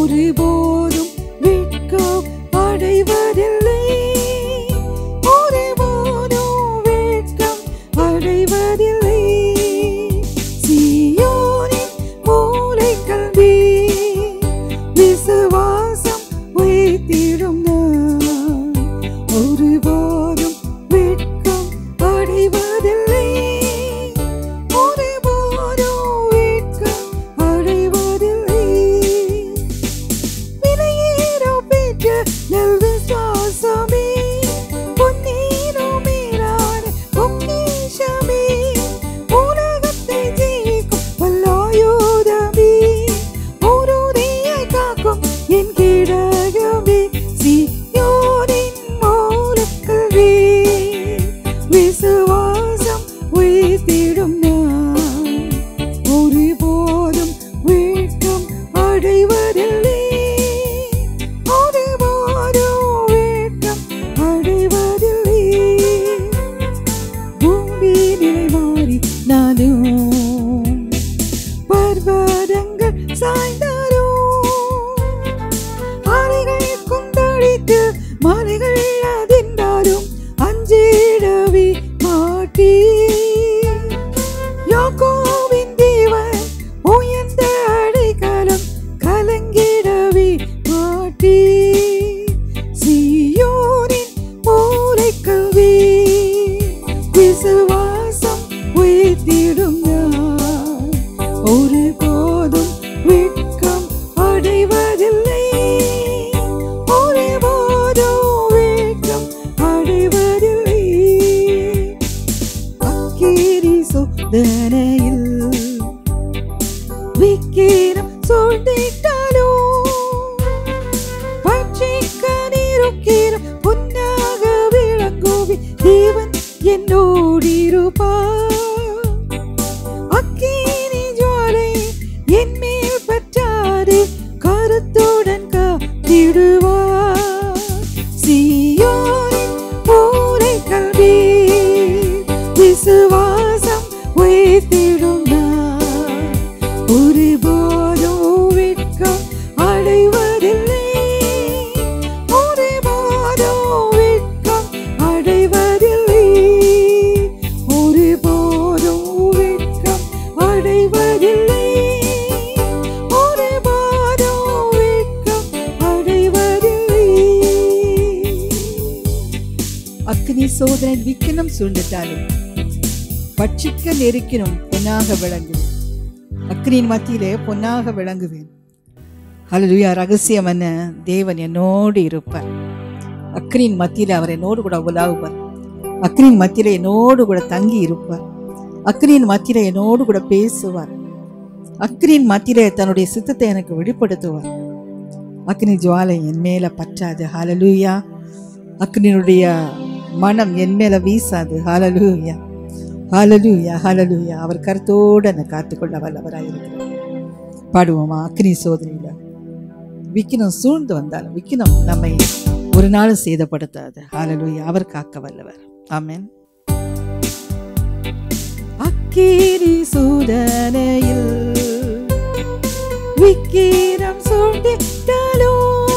ஒருபோதும் வெட்கம் அடைவதில்லை ஒருபோதும் வெட்கம் அடைவதில்லை சீயோனின் மூலைக்கல்வி விசுவாசம் வைத்திடும் நான் ஒருபோதும் வெட்கம் அடைவதில்லை ஒருபோதும் வெட்கம் அடைவதில்லை விலையேறோ பெற்ற நல் விசுவாசமே பொன்னீரோ மேலான பொக்கிஷமே உலகத்தை ஜெயிக்கும் வல்லாயுதமே உறுதியாய் காக்கும் என் கிடகமே சீயோனின் மூலக்கல்வி விசுவாசம் வைத்திடும் நான் ஒருபோதும் வெட்கம் அடைவதில்லை ஒருபோதும் வெட்கம் அடைவதில்லை பூமி நிலை மாறி நானும் பர்வதங்கள் சாய்ந்தாலும் அலைகள் கொந்தளித்து மலைகள் அதிர்ந்தாலும் அஞ்சிடவே மாட்டே யாக்கோவின் தேவன் உயர்ந்த அடைக்கலம் கலங்கிடவே மாட்டே சீயோனின் மூலைக்கல்வி விசுவாசம் வைத்திடும் நான் ஒருபோதும் வெட்கம் அடைவதில்லை ஒருபோதும் வெட்கம் அடைவதில்லை அக்கேரி சோதனையில் விக்கிரம் சூழ்ந்திட்டாலோ பட்சிக்க நீருக்கிற பொன்னாக விளங்குவி தேவன் என்னோடிருப்பார் அக்கினி ஜுவாலை என் மேல் பற்றாது கருத்துடன் காத்திடுவார் சீயோனின் பூரை கல்வி விசுவாசம் வைத்திடும் நான் ஒருபோதும் வெட்கம் அடைவதில்லை ஒருபோதும் வெட்கம் அடைவதில்லை ஒருபோதும் வெட்கம் அடைவதில்லை ஒருபோதும் வெட்கம் அடைவதில்லை அக்னி சோதனை விக்கினம் சூழ்ந்துட்டாலும் பட்சிக்க நெருக்கினும் பொன்னாக விளங்குவேன் அக்னியின் மத்தியிலே பொன்னாக விளங்குவேன் ஹalleluya ரகசியம் என்ன தேவன் என்னோடு இருப்பார் அக்னியின் மத்தியிலே அவர் என்னோடு கூட உலாவுவார் அக்னியின் மத்தியிலே என்னோடு கூட தங்கி இருப்பார் அக்னியின் மத்தியிலே என்னோடு கூட பேசுவார் அக்னியின் மத்தியிலே தன்னுடைய சித்தத்தை எனக்கு வெளிப்படுத்துவார் அக்னி ஜுவாலை என் மேல பற்றாது ஹalleluya அக்னியினுடைய மனம் என் மேல வீசாது ஹalleluya ஹalleluya ஹalleluya அவர் கருத்தோடு என்னை காத்துக்கொள்ள வல்லவராயிருக்கிறார் பாடுவோமா அக்னி சோதனையில விக்கினம் சூழ்ந்து வந்தாலும் விக்கினம் நம்மை ஒரு நாளும் சேதப்படுத்தாது ஹalleluya அவர் காக்க வல்லவர் ஆமென் அக்கேரி சோதனையில் விக்கிரம் சூழ்ந்திட்டாலோ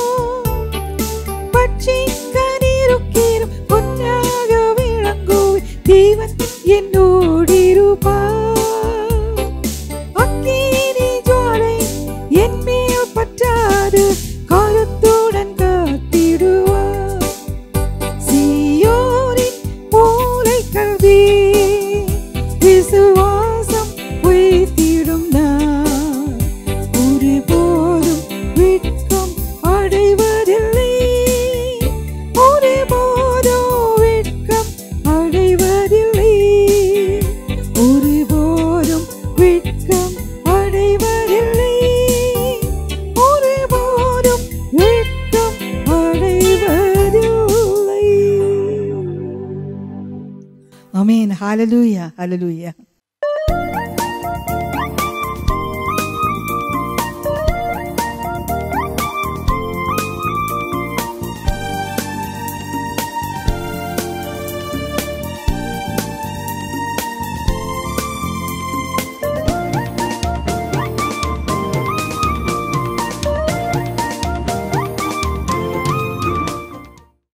பட்சிக்க நீருக்கீரும் பொன்னாக விளங்குவே தேவன் என்னோடிருப்பார் அக்கினி ஜுவாலை என் மேல் பற்றாது கருத்துடன் காத்திடுவார் சீயோனின் மூலைக்கல்வி விசுவாசம் வைத்திடும் நான் ஒருபோதும் வெட்கம் அடைவதில்லை ஒருபோதும் வெட்கம் அடைவதில்லை ஒருபோதும் வெட்கம் அடைவதில்லை ஒருபோதும் வெட்கம் அடைவதில்லை ஆமென் ஹalleluya ஹalleluya